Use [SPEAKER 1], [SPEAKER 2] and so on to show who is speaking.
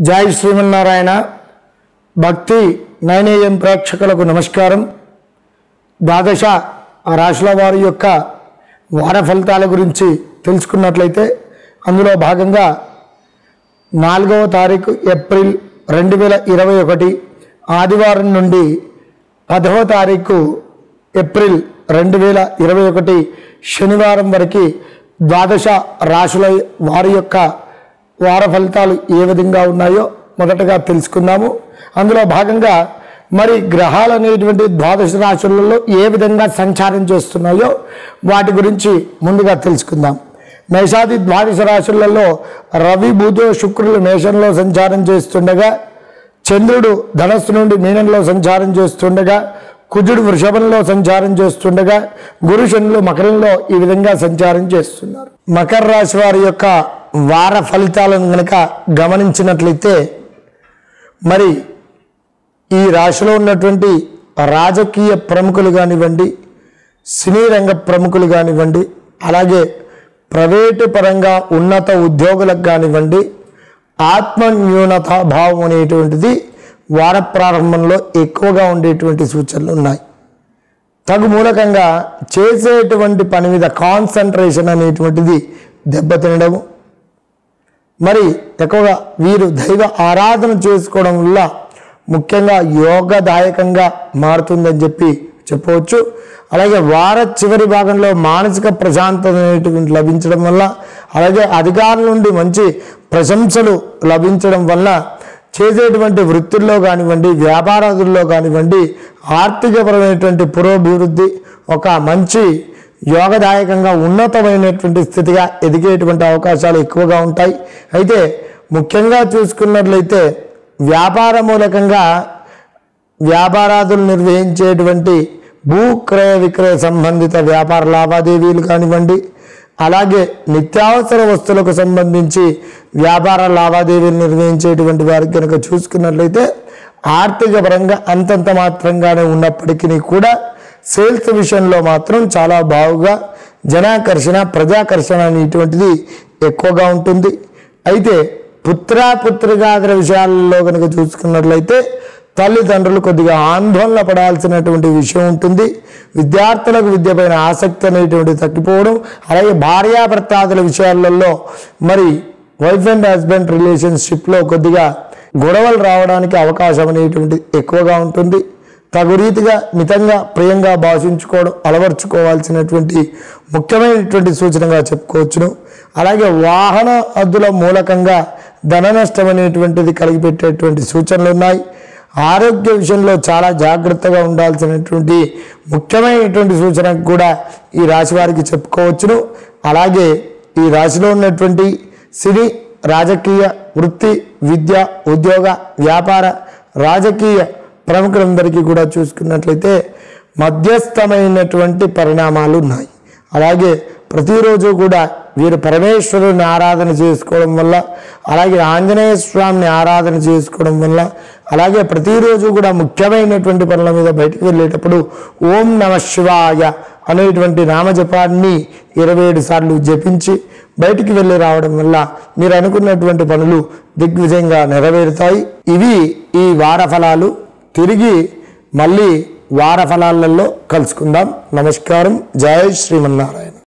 [SPEAKER 1] జై శ్రీమన్నారాయణ భక్తి nine AM ప్రేక్షకులకు నమస్కారం ద్వాదశ రాశుల వారి యొక్క వార ఫలితాల గురించి తెలుసుకున్నట్లయితే అందులో భాగంగా నాలుగవ తారీఖు ఏప్రిల్ రెండు వేల ఇరవై ఒకటి ఆదివారం నుండి పదవ తారీఖు ఏప్రిల్ రెండు వేల ఇరవై ఒకటి శనివారం వరకు ద్వాదశ రాశుల వారి యొక్క వార ఫలితాలు ఏ విధంగా ఉన్నాయో మొదటగా తెలుసుకుందాము అందులో భాగంగా మరి గ్రహాలు అనేటువంటి ద్వాదశ రాశులలో ఏ విధంగా సంచారం చేస్తున్నాయో వాటి గురించి ముందుగా తెలుసుకుందాం మేషాది ద్వాదశ రాశులలో రవి బుధ శుక్రులు మేషంలో సంచారం చేస్తుండగా చంద్రుడు ధనస్సు నుండి మీనంలో సంచారం చేస్తుండగా కుజుడు వృషభంలో సంచారం చేస్తుండగా గురు శనులు మకరంలో ఈ విధంగా సంచారం చేస్తున్నారు మకర రాశి వారి యొక్క వార ఫలితాలను గనక గమనించినట్లయితే మరి ఈ రాశిలో ఉన్నటువంటి రాజకీయ ప్రముఖులు కానివ్వండి సినీ రంగ ప్రముఖులు కానివ్వండి అలాగే ప్రైవేటు పరంగా ఉన్నత ఉద్యోగులకు కానివ్వండి ఆత్మన్యూనత భావం అనేటువంటిది వార ప్రారంభంలో ఎక్కువగా ఉండేటువంటి సూచనలు ఉన్నాయి తగు మూలకంగా చేసేటువంటి పని మీద కాన్సన్ట్రేషన్ అనేటువంటిది దెబ్బతినడము మరి ఎక్కువగా వీరు దైవ ఆరాధన చేసుకోవడం వల్ల ముఖ్యంగా యోగదాయకంగా మారుతుందని చెప్పి చెప్పవచ్చు అలాగే వార చివరి భాగంలో మానసిక ప్రశాంతత అనేటువంటి లభించడం వల్ల అలాగే అధికారుల నుండి మంచి ప్రశంసలు లభించడం వల్ల చేసేటువంటి వృత్తుల్లో కానివ్వండి వ్యాపారాదుల్లో కానివ్వండి ఆర్థికపరమైనటువంటి పురోభివృద్ధి ఒక మంచి యోగదాయకంగా ఉన్నతమైనటువంటి స్థితిగా ఎదిగేటువంటి అవకాశాలు ఎక్కువగా ఉంటాయి అయితే ముఖ్యంగా చూసుకున్నట్లయితే వ్యాపార మూలకంగా వ్యాపారాదులు నిర్వహించేటువంటి భూ క్రయ విక్రయ సంబంధిత వ్యాపార లావాదేవీలు కానివ్వండి అలాగే నిత్యావసర వస్తువులకు సంబంధించి వ్యాపార లావాదేవీలు నిర్వహించేటువంటి వారికి కనుక చూసుకున్నట్లయితే ఆర్థిక పరంగా అంతంత మాత్రంగానే ఉన్నప్పటికీ కూడా సేల్స్ విషయంలో మాత్రం చాలా బాగుగా జనాకర్షణ ప్రజాకర్షణ అనేటువంటిది ఎక్కువగా ఉంటుంది అయితే పుత్ర పుత్రికాదర విషయాలలో కనుక చూసుకున్నట్లయితే తల్లిదండ్రులు కొద్దిగా ఆందోళన పడాల్సినటువంటి విషయం ఉంటుంది విద్యార్థులకు విద్యపైన ఆసక్తి అనేటువంటి తగ్గిపోవడం అలాగే భార్యాభర్తాదుల విషయాలలో మరి వైఫ్ అండ్ హస్బెండ్ రిలేషన్షిప్లో కొద్దిగా గొడవలు రావడానికి అవకాశం అనేటువంటి ఎక్కువగా ఉంటుంది తగు రీతిగా మితంగా ప్రియంగా భాషించుకోవడం అలవర్చుకోవాల్సినటువంటి ముఖ్యమైనటువంటి సూచనగా చెప్పుకోవచ్చును అలాగే వాహన అద్దుల మూలకంగా ధన నష్టం అనేటువంటిది కలిగిపెట్టేటువంటి సూచనలు ఉన్నాయి ఆరోగ్య విషయంలో చాలా జాగ్రత్తగా ఉండాల్సినటువంటి ముఖ్యమైనటువంటి సూచన కూడా ఈ రాశి వారికి చెప్పుకోవచ్చును అలాగే ఈ రాశిలో ఉన్నటువంటి సిరి రాజకీయ వృత్తి విద్య ఉద్యోగ వ్యాపార రాజకీయ ప్రముఖులందరికీ కూడా చూసుకున్నట్లయితే మధ్యస్థమైనటువంటి పరిణామాలు ఉన్నాయి అలాగే ప్రతిరోజు కూడా వీరు పరమేశ్వరుని ఆరాధన చేసుకోవడం వల్ల అలాగే ఆంజనేయ స్వామిని ఆరాధన చేసుకోవడం వల్ల అలాగే ప్రతిరోజు కూడా ముఖ్యమైనటువంటి పనుల మీద బయటికి వెళ్ళేటప్పుడు ఓం నమ శివాయ అనేటువంటి నామజపాన్ని ఇరవై ఏడు సార్లు జపించి బయటికి వెళ్ళి రావడం వల్ల మీరు అనుకున్నటువంటి పనులు దిగ్విజయంగా నెరవేరుతాయి ఇవి ఈ వార ఫలాలు తిరిగి మళ్ళీ వార ఫలాలలో కలుసుకుందాం నమస్కారం జై శ్రీమన్నారాయణ